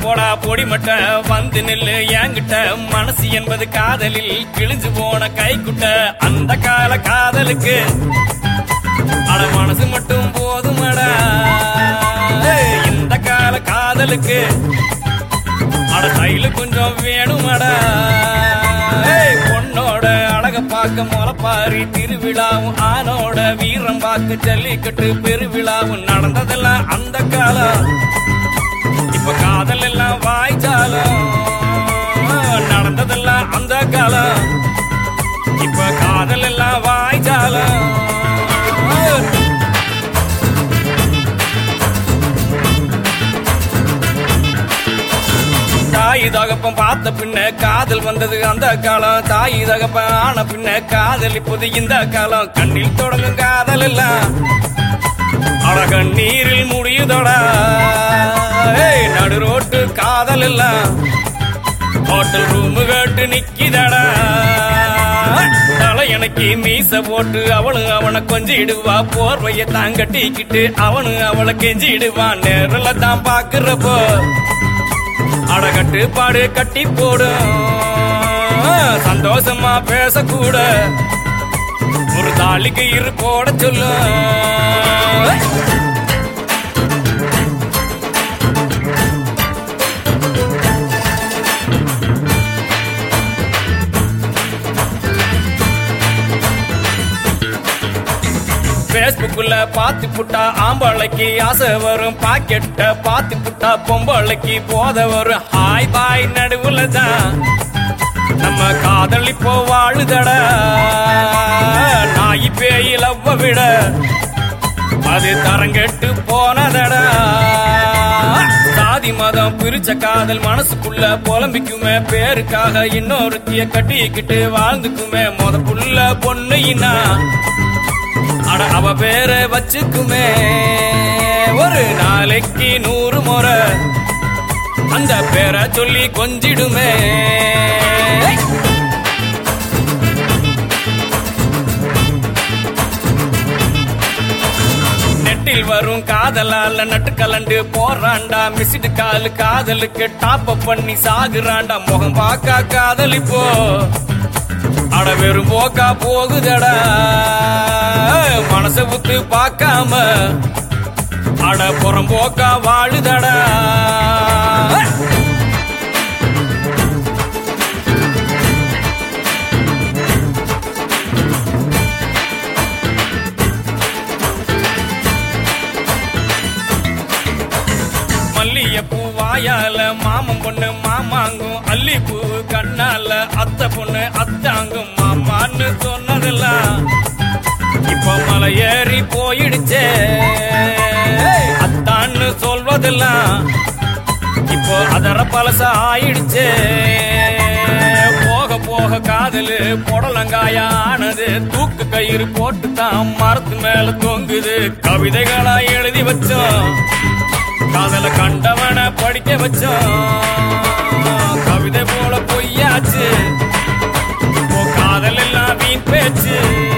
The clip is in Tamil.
போடா பொடி மட்ட வந்து நில்லு என்கிட்ட மனசு என்பது காதலில் கிழிஞ்சு போன கைக்குட்ட அந்த கால காதலுக்கு அட மனசு மட்டும் போதுமடா ஏய், இந்த கால காதலுக்கு அட தைலு கொஞ்சம் வேணுமடா ஏய், பொண்ணோட அழக பார்க்க முளப்பாரி திருவிழாவும் ஆனோட வீரம் பார்க்க ஜல்லிக்கட்டு பெருவிழாவும் நடந்ததெல்லாம் அந்த காலம் இப்ப காதல் எல்லாம் வாய்ச்சாலும் நடந்ததெல்லாம் அந்த காலம் இப்ப காதல் எல்லாம் வாய்ச்சாலும் தாய் தகப்பன் பார்த்த பின்ன காதல் வந்தது அந்த காலம் தாய் தகப்பன் ஆன பின்ன காதல் இப்போது இந்த காலம் கண்ணில் தொடங்கும் காதல் எல்லாம் அழக நீரில் முடியுதடா ஏய், நடு ரோட்டு காதல் எல்லாம் ஹோட்டல் ரூம் கேட்டு நிக்கிதடா தலை எனக்கு மீச போட்டு அவனு அவனை கொஞ்சிடுவா போர்வைய தான் கட்டிக்கிட்டு அவனு அவளை கெஞ்சிடுவான் நேரில் தான் பாக்குறப்போ அடகட்டு பாடு கட்டி போடும் சந்தோஷமா பேசக்கூட ஒரு தாலிக்கு இரு போட சொல்லும் பேஸ்புக்குள்ள பாத்து புட்டா ஆம்பளைக்கு ஆசை வரும் பாக்கெட்ட பாத்து புட்டா பொம்பளைக்கு போத வரும் ஹாய் பாய் நடுவுல தான் நம்ம காதல் இப்போ வாழுதடா நாய் பேய் லவ்வ விட அது தரங்கெட்டு போனதடா சாதி மதம் பிரிச்ச காதல் மனசுக்குள்ள புலம்பிக்குமே பேருக்காக இன்னொருத்திய கட்டிக்கிட்டு வாழ்ந்துக்குமே முத புள்ள பொண்ணுயினா அட அவ பேரை வச்சுக்குமே ஒரு நாளைக்கு நூறு முறை அந்த பேரை சொல்லி கொஞ்சிடுமே நெட்டில் வரும் காதலால நட்டு கலண்டு போறாண்டா மிசிடு காலு காதலுக்கு டாப் பண்ணி சாகுறாண்டா முகம் பார்க்கா காதல் இப்போ அட வெறும் போக்கா போகுதடா மனச விட்டு பார்க்காம அட புறம் போக்கா வாழுதடா மல்லிகைப்பூ வாயால மாமன் பொண்ணு மாமாங்கும் அல்லிப்பூ கண்ணால அத்தை பொண்ணு அத்தாங்கும் மாமான்னு சொன்னதெல்லாம் இப்ப மலை ஏறி போயிடுச்சே அத்தான்னு சொல்வதெல்லாம் இப்போ அதர பழச ஆயிடுச்சே போக போக காதலு புடலங்காயா ஆனது தூக்கு கயிறு போட்டு தான் மரத்து மேல தொங்குது கவிதைகளா எழுதி வச்சோம் காதல கண்டவன படிக்க வச்சோம் கவிதை போல பொய்யாச்சு இப்போ காதல் எல்லாம் வீண் பேச்சு